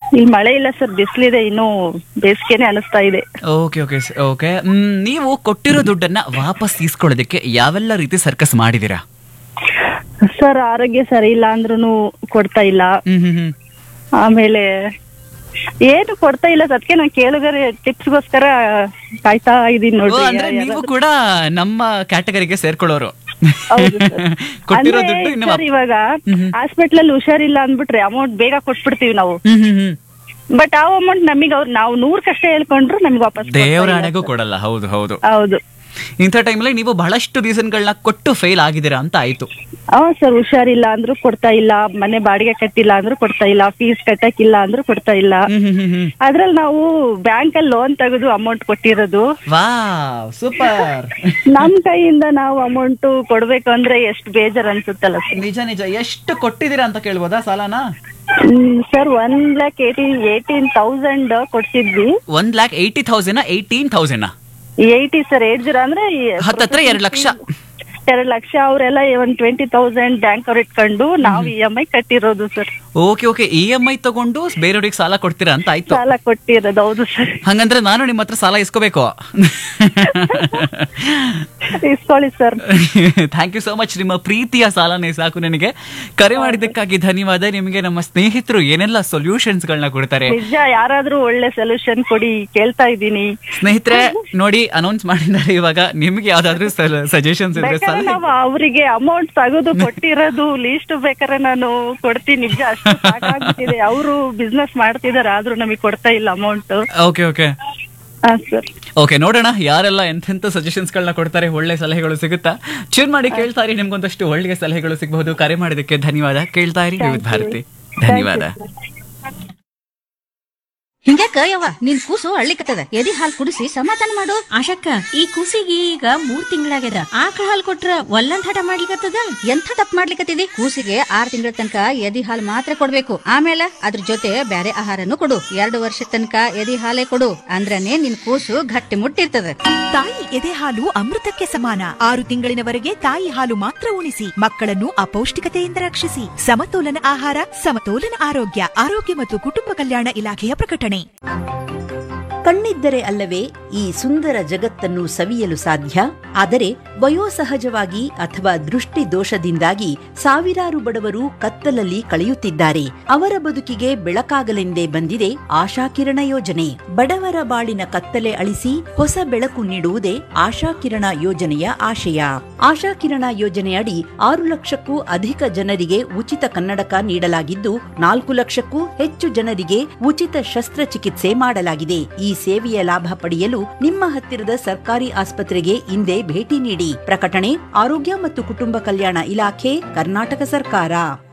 ಇಲ್ಲಿ ಮಳೆ ಇಲ್ಲ ಸರ್ ಬಿಸಿಲಿದೆ ಇನ್ನು ಬೇಸಿಗೆನೆ ಅನಿಸ್ತಾ ಇದೆ ಓಕೆ ಓಕೆ ಓಕೆ ನೀವು ಕೊಟ್ಟಿರೋ ದುಡ್ಡನ್ನ ವಾಪಸ್ ಇಸ್ಕೊಳ್ಳೋದಕ್ಕೆ ಯಾವೆಲ್ಲ ರೀತಿ ಸರ್ಕಸ್ ಮಾಡಿದೀರಾ ಸರ್ ಆರೋಗ್ಯ ಸರಿ ಇಲ್ಲ ಅಂದ್ರೂ ಕೊಡ್ತಾ ಇಲ್ಲ ಹ್ಮ್ ಹ್ಮ್ ಹ್ಮ್ ಆಮೇಲೆ ಏನು ಕೊಡ್ತಾ ಇಲ್ಲ ಅದಕ್ಕೆ ನಾನು ಕೇಳುಗರೆ ಟಿಪ್ಸ್ಗೋಸ್ಕರ ಕಾಯ್ತಾ ಇದೀನಿ ಓ, ನೋಡ್ರಿ ಅಂದ್ರೆ ಯಾ- ನೀವು ಕೂಡ ನಮ್ಮ ಕ್ಯಾಟಗರಿಗೆ ಸೇರ್ಕೊಳ್ಳೋರು ಹೌದು ಸರ್. ಕೊಟ್ಟಿರೋ ಅಂದ್ರೆ ದುಡ್ಡು ಇನ್ನು ಸರ್ ಇವಾಗ ಹಾಸ್ಪಿಟಲ್ ಅಲ್ಲಿ ಹುಷಾರಿಲ್ಲ ಅಂದ್ಬಿಟ್ರೆ ಅಮೌಂಟ್ ಬೇಗ ಕೊಟ್ಬಿಡ್ತೀವಿ ನಾವು ಹ್ಮ್ ಹ್ಮ್ ಹ್ಮ್ ಬಟ್ ಆ ಅಮೌಂಟ್ ನಮಗೆ ಅವ್ರು ನಾವು ನೂರ್ ಕಷ್ಟ ಹೇಳ್ಕೊಂಡ್ರು ನಮ್ಗೆ ವಾಪಸ್ ಕೊಡ್ತಾ ದೇವರ ಇಲ್ಲ ಹಣೆಗೂ ಸರ್. ಕೊಡಲ್ಲ ಹೌದು ಹೌದು ಹೌದು ಇಂಥ ಟೈಮಲ್ಲಿ ನೀವು ಬಹಳಷ್ಟು ರೀಸನ್ಗಳನ್ನ ಕೊಟ್ಟು ಫೇಲ್ ಆಗಿದ್ದೀರಾ ಅಂತ ಆಯ್ತು ಹಾ ಸರ್ ಹುಷಾರಿಲ್ಲ ಅಂದ್ರೂ ಕೊಡ್ತಾ ಇಲ್ಲ ಮನೆ ಬಾಡಿಗೆ ಕಟ್ಟಿಲ್ಲ ಅಂದ್ರೂ ಕೊಡ್ತಾ ಇಲ್ಲ ಫೀಸ್ ಕಟ್ಟಕ್ಕಿಲ್ಲ ಅಂದ್ರೂ ಕೊಡ್ತಾ ಇಲ್ಲ ಹ್ಮ್ ಹ್ಮ್ ಹ್ಮ್ ಹ್ಮ್ ಅದ್ರಲ್ಲಿ ನಾವು ಬ್ಯಾಂಕ್ ಅಲ್ಲಿ ಲೋನ್ ತೆಗೆದು ಅಮೌಂಟ್ ಕೊಟ್ಟಿರೋದು ವಾವ್ ಸೂಪರ್ ನಮ್ ಕೈಯಿಂದ ನಾವು ಅಮೌಂಟ್ ಕೊಡ್ಬೇಕು ಅಂದ್ರೆ ಎಷ್ಟು ಬೇಜಾರ್ ಅನ್ಸುತ್ತಲ್ಲ ಸರ್ ನಿಜ ನಿಜ ಎಷ್ಟು ಕೊಟ್ಟಿದ್ದೀರಾ ಅಂತ ಕೇಳ್ಬೋದಾ ಸಾಲನ sir one lakh eighteen eighteen thousand ಕೊಡ್ಸಿದ್ವಿ ಒಂದ್ lakh eighty thousand eighteen thousand eighty sir eight zero ಅಂದ್ರೆ ಹತ್ತತ್ರ ಎರಡ್ ಲಕ್ಷ ಎರಡ್ ಲಕ್ಷ ಅವರೆಲ್ಲ ಒಂದ್ ಟ್ವೆಂಟಿ ತೌಸಂಡ್ ಬ್ಯಾಂಕ್ ಅವ್ರು ಇಟ್ಕೊಂಡು ನಾವು ಇ ಎಂ ಐ ಕಟ್ಟಿರೋದು sir okay okay E M I ತಗೊಂಡು ಬೇರೆಯವ್ರಿಗೆ ಸಾಲ ಕೊಡ್ತೀರಾ ಅಂತ ಆಯ್ತು ಸಾಲ ಕೊಟ್ಟಿರೋದು ಹೌದು ಸರ್ ಹಂಗಂದ್ರೆ ನಾನು ನಿಮ್ಮ ಹತ್ರ ಸಾಲ ಇಸ್ಕೋಬೇಕು ಇಸ್ಕೊಳ್ಳಿ sir thank you so much ನಿಮ್ಮ ಪ್ರೀತಿಯ ಸಾಲನೇ ಸಾಕು ನನಗೆ ಕರೆ ಮಾಡಿದ್ದಕ್ಕಾಗಿ ಧನ್ಯವಾದ ನಿಮಗೆ ನಮ್ಮ ಸ್ನೇಹಿತರು ಏನೆಲ್ಲ ಸೊಲ್ಯೂಷನ್ಸ್ ಗಳನ್ನ ಕೊಡ್ತಾರೆ ನಿಜ ಯಾರಾದ್ರೂ ಒಳ್ಳೆ ಸೊಲ್ಯೂಷನ್ ಕೊಡಿ ಕೇಳ್ತಾ ಇದ್ದೀನಿ ಸ್ನೇಹಿತರೆ ನೋಡಿ ಅನೌನ್ಸ್ ಮಾಡಿದ್ದಾರೆ ಇವಾಗ ನಿಮ್ಗೆ ಯಾವ್ದಾದ್ರು ಸಜೆಷನ್ಸ್ ಇದ್ರೆ ಬೇಕಾದ್ರೆ ಸಲಹೆ ನಾವು ಅವರಿಗೆ ಅಮೌಂಟ್ ತೆಗೆದು ಕೊಟ್ಟಿರೋದು ಲೀಸ್ಟ್ ಬೇಕಾದ್ರೆ ನಾನು ಕೊಡ್ತೀನಿ ನಿಜ ಅಷ್ಟು ಸಾಕಾಗ್ಬಿಟ್ಟಿದೆ ಅವರು ಬಿಸ್ನೆಸ್ ಮಾಡ್ತಿದಾರೆ ಆದ್ರೂ ನಮಗೆ ಕೊಡ್ತಾ ಇಲ್ಲ ಅಮೌಂಟ್ ಓಕೆ ಓಕೆ ಹಾ ಸರ್ ಓಕೆ ನೋಡೋಣ ಯಾರೆಲ್ಲ ಎಂತೆಂಥ ಸಜೆಷನ್ಸ್ ಗಳನ್ನ ಕೊಡ್ತಾರೆ ಒಳ್ಳೆ ಸಲಹೆಗಳು ಸಿಗುತ್ತಾ ಚೂನ್ ಮಾಡಿ ಕೇಳ್ತಾ ಇರಿ ನಿಮ್ಗೊಂದಷ್ಟು ಒಳ್ಳೆಯ ಸಲಹೆಗಳು ಸಿಗಬಹುದು ಕರೆ ಮಾಡಿದಕ್ಕೆ ಧನ್ಯವಾದ ಕೇಳ್ತಾ ಇರಿ ವಿವಿಧ ಭಾರತಿ ಧನ್ಯವಾದ ಹಿಂಗ್ಯಾಕ ಯವ್ವ ನಿನ್ ಕೂಸು ಅಳ್ಳಿಕತ್ತದ ಎದಿ ಹಾಲ್ ಕುಡಿಸಿ ಸಮಾಧಾನ ಮಾಡು ಆಶಕ್ಕ ಈ ಕೂಸಿಗೆ ಈಗ ಮೂರ್ ತಿಂಗಳಾಗ್ಯದ ಆಕಳ ಹಾಲ್ ಕೊಟ್ರ ಒಲ್ಲಂದ್ ಹಠ ಮಾಡ್ಲಿಕತ್ತದ ಎಂಥ ತಪ್ಪು ಮಾಡ್ಲಿಕತ್ತಿದಿ ಕೂಸಿಗೆ ಆರ್ ತಿಂಗಳ ತನಕ ಎದಿ ಹಾಲ್ ಮಾತ್ರ ಕೊಡ್ಬೇಕು ಆಮೇಲೆ ಅದ್ರ ಜೊತೆ ಬ್ಯಾರೆ ಆಹಾರನು ಕೊಡು ಎರಡು ವರ್ಷ ತನಕ ಎದಿ ಹಾಲೇ ಕೊಡು ಅಂದ್ರನೇ ನಿನ್ ಕೂಸು ಗಟ್ಟಿ ಮುಟ್ಟಿರ್ತದ ತಾಯಿ ಎದೆ ಹಾಲು ಅಮೃತಕ್ಕೆ ಸಮಾನ ಆರು ತಿಂಗಳಿನವರೆಗೆ ತಾಯಿ ಹಾಲು ಮಾತ್ರ ಉಣಿಸಿ ಮಕ್ಕಳನ್ನು ಅಪೌಷ್ಟಿಕತೆಯಿಂದ ರಕ್ಷಿಸಿ ಸಮತೋಲನ ಆಹಾರ ಸಮತೋಲನ ಆರೋಗ್ಯ ಆರೋಗ್ಯ ಮತ್ತು ಕುಟುಂಬ ಕಲ್ಯಾಣ ಇಲಾಖೆಯ ಪ್ರಕಟಣೆ ಕಣ್ಣಿದ್ದರೆ ಅಲ್ಲವೇ ಈ ಸುಂದರ ಜಗತ್ತನ್ನು ಸವಿಯಲು ಸಾಧ್ಯ ಆದರೆ ವಯೋಸಹಜವಾಗಿ ಅಥವಾ ದೃಷ್ಟಿ ದೋಷದಿಂದಾಗಿ ಸಾವಿರಾರು ಬಡವರು ಕತ್ತಲಲ್ಲಿ ಕಳೆಯುತ್ತಿದ್ದಾರೆ ಅವರ ಬದುಕಿಗೆ ಬೆಳಕಾಗಲೆಂದೇ ಬಂದಿದೆ ಆಶಾಕಿರಣ ಯೋಜನೆ ಬಡವರ ಬಾಳಿನ ಕತ್ತಲೆ ಅಳಿಸಿ ಹೊಸ ಬೆಳಕು ನೀಡುವುದೇ ಆಶಾಕಿರಣ ಯೋಜನೆಯ ಆಶಯ ಆಶಾಕಿರಣ ಯೋಜನೆಯಡಿ ಆರು ಲಕ್ಷಕ್ಕೂ ಅಧಿಕ ಜನರಿಗೆ ಉಚಿತ ಕನ್ನಡಕ ನೀಡಲಾಗಿದ್ದು ನಾಲ್ಕು ಲಕ್ಷಕ್ಕೂ ಹೆಚ್ಚು ಜನರಿಗೆ ಉಚಿತ ಶಸ್ತ್ರಚಿಕಿತ್ಸೆ ಮಾಡಲಾಗಿದೆ ಈ ಸೇವೆಯ ಲಾಭ ಪಡೆಯಲು ನಿಮ್ಮ ಹತ್ತಿರದ ಸರ್ಕಾರಿ ಆಸ್ಪತ್ರೆಗೆ ಇಂದೇ ಭೇಟಿ ನೀಡಿ ಪ್ರಕಟಣೆ ಆರೋಗ್ಯ ಮತ್ತು ಕುಟುಂಬ ಕಲ್ಯಾಣ ಇಲಾಖೆ ಕರ್ನಾಟಕ ಸರ್ಕಾರ